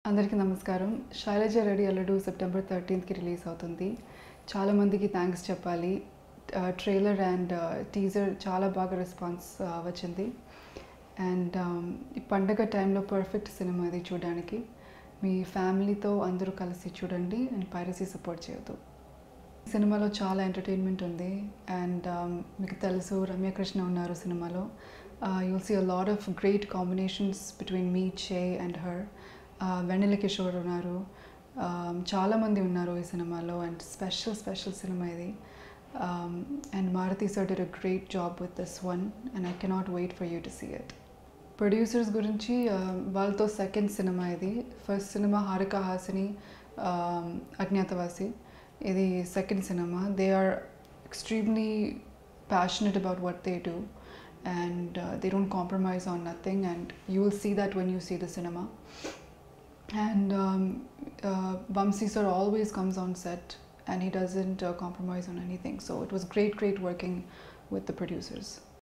అందరికీ నమస్కారం శైలజ రెడ్డి అల్లుడు సెప్టెంబర్ థర్టీన్త్కి రిలీజ్ అవుతుంది చాలామందికి థ్యాంక్స్ చెప్పాలి ట్రైలర్ అండ్ టీజర్ చాలా బాగా రెస్పాన్స్ వచ్చింది అండ్ ఈ పండగ టైంలో పర్ఫెక్ట్ సినిమా ఇది చూడడానికి మీ ఫ్యామిలీతో అందరూ కలిసి చూడండి అండ్ పైరసీ సపోర్ట్ చేయొద్దు సినిమాలో చాలా ఎంటర్టైన్మెంట్ ఉంది అండ్ మీకు తెలుసు రమ్యకృష్ణ ఉన్నారు సినిమాలో you'll see a lot of great combinations between me Chay and her వెన్నెల కిషోర్ ఉన్నారు చాలామంది ఉన్నారు ఈ సినిమాలో అండ్ స్పెషల్ స్పెషల్ సినిమా ఇది and Maruthi sir did a great job with this one and I cannot wait for you to see it producers గురించి వాళ్ళతో second సినిమా ఇది ఫస్ట్ సినిమా హారిక హాసిని అజ్ఞాతవాసి ఇది సెకండ్ సినిమా they are extremely passionate about what they do and uh, they don't compromise on nothing and you will see that when you see the cinema and um, uh, Vamsi sir always comes on set and he doesn't uh, compromise on anything so it was great great working with the producers